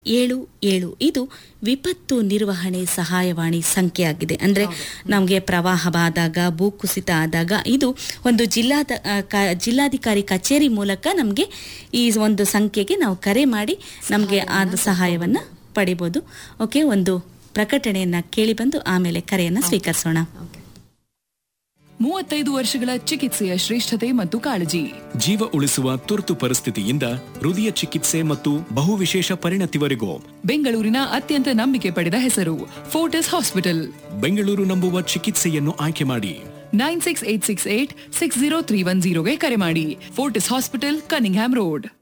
ಏಳು ಏಳು ಇದು ವಿಪತ್ತು ನಿರ್ವಹಣೆ ಸಹಾಯವಾಣಿ ಸಂಖ್ಯೆಯಾಗಿದೆ ಅಂದರೆ ನಮಗೆ ಪ್ರವಾಹ ಆದಾಗ ಭೂಕುಸಿತ ಆದಾಗ ಇದು ಒಂದು ಜಿಲ್ಲಾದ ಆ, ಕ- ಜಿಲ್ಲಾಧಿಕಾರಿ ಕಚೇರಿ ಮೂಲಕ ನಮಗೆ ಈ ಒಂದು ಸಂಖ್ಯೆಗೆ ನಾವು ಕರೆ ಮಾಡಿ ನಮಗೆ ಆದ ಸಹಾಯವನ್ನು ಪಡಿಬೋದು ಓಕೆ ಒಂದು ಪ್ರಕಟಣೆಯನ್ನ ಕೇಳಿ ಬಂದು ಆಮೇಲೆ ಕರೆಯನ್ನು ಸ್ವೀಕರಿಸೋಣ ಮೂವತ್ತೈದು ವರ್ಷಗಳ ಚಿಕಿತ್ಸೆಯ ಶ್ರೇಷ್ಠತೆ ಮತ್ತು ಕಾಳಜಿ ಜೀವ ಉಳಿಸುವ ತುರ್ತು ಪರಿಸ್ಥಿತಿಯಿಂದ ಹೃದಯ ಚಿಕಿತ್ಸೆ ಮತ್ತು ಬಹುವಿಶೇಷ ಪರಿಣತಿವರೆಗೂ ಬೆಂಗಳೂರಿನ ಅತ್ಯಂತ ನಂಬಿಕೆ ಪಡೆದ ಹೆಸರು ಫೋರ್ಟಿಸ್ ಹಾಸ್ಪಿಟಲ್ ಬೆಂಗಳೂರು ನಂಬುವ ಚಿಕಿತ್ಸೆಯನ್ನು ಆಯ್ಕೆ ಮಾಡಿ nine six eight six eight six zero three one ಜೀರೋಗೆ ಕರೆ ಮಾಡಿ ಫೋರ್ಟಿಸ್ ಹಾಸ್ಪಿಟಲ್ ಕನಿಂಗ್ಹ್ಯಾಮ್ ರೋಡ್